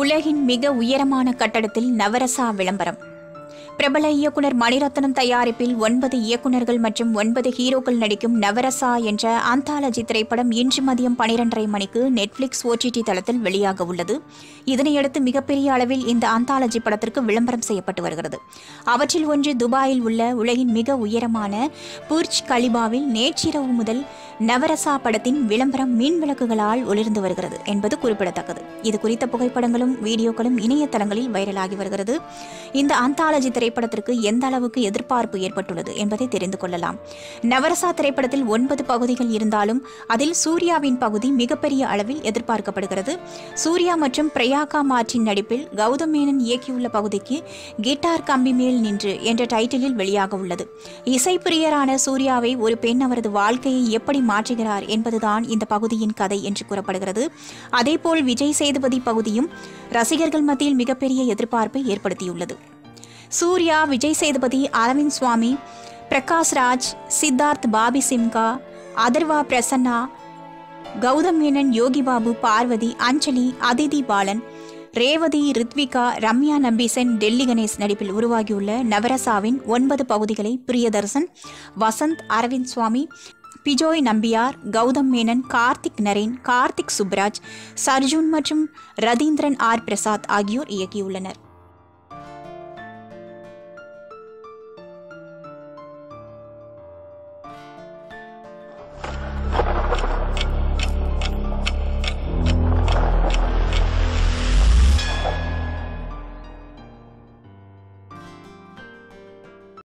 உலகின் மிக உயரமான கட்டடத்தில் நவரசா விளம்பரம் பிரபல இயக்குனர் மணிரத்னம் தயாரிப்பில் ஒன்பது இயக்குனர்கள் மற்றும் ஒன்பது ஹீரோக்கள் நடிக்கும் நவரசா என்ற ஆந்தாலஜி திரைப்படம் இன்று மதியம் பனிரெண்டரை மணிக்கு நெட்ஃபிளிக்ஸ் ஓடிடி தளத்தில் வெளியாக உள்ளது இதனையடுத்து மிகப்பெரிய அளவில் இந்த ஆந்தாலஜி படத்திற்கு விளம்பரம் செய்யப்பட்டு வருகிறது அவற்றில் ஒன்று துபாயில் உள்ள உலகின் மிக உயரமான புர்ஜ் கலிபாவில் நேற்றிரவு முதல் நவரசா படத்தின் விளம்பரம் மின் விளக்குகளால் ஒளிர்ந்து வருகிறது என்பது குறிப்பிடத்தக்கது இது குறித்த புகைப்படங்களும் வீடியோக்களும் இணையதளங்களில் வைரலாகி வருகிறது இந்த ஆந்தாலஜி திரைப்படத்திற்கு எந்த அளவுக்கு எதிர்பார்ப்பு ஏற்பட்டுள்ளது என்பதை தெரிந்து கொள்ளலாம் நவரசா திரைப்படத்தில் ஒன்பது பகுதிகள் இருந்தாலும் அதில் சூர்யாவின் பகுதி மிகப்பெரிய அளவில் எதிர்பார்க்கப்படுகிறது சூர்யா மற்றும் பிரயாகா மார்டின் நடிப்பில் கௌதம் மேனன் இயக்கியுள்ள பகுதிக்கு கிட்டார் கம்பி மேல் நின்று என்ற டைட்டிலில் வெளியாக உள்ளது இசைப்பிரியரான சூர்யாவை ஒரு பெண் அவரது வாழ்க்கையை எப்படி மாற்றுகிறார் என்பதுதான் இந்த பகுதியின் கதை என்று கூறப்படுகிறது அதேபோல் விஜய் சேதுபதி பகுதியும் ரசிகர்கள் மத்தியில் மிகப்பெரிய எதிர்பார்ப்பை ஏற்படுத்தியுள்ளது சூர்யா விஜய் சேதுபதி அரவிந்த் சுவாமி பிரகாஷ் ராஜ் சித்தார்த் பாபி சிம்கா அதர்வா பிரசன்னா கௌதம் மேனன் யோகி பாபு பார்வதி அஞ்சலி அதிதி பாலன் ரேவதி ரித்விகா ரம்யா நம்பீசன் டெல்லி கணேஷ் நடிப்பில் உருவாகியுள்ள நவரசாவின் ஒன்பது பகுதிகளை பிரியதர்சன் வசந்த் அரவிந்த் சுவாமி பிஜோய் நம்பியார் கௌதம் மேனன் கார்த்திக் நரேன் கார்த்திக் சுப்ராஜ் சர்ஜுன் மற்றும் ரதீந்திரன் ஆர் பிரசாத் ஆகியோர் இயக்கியுள்ளனர்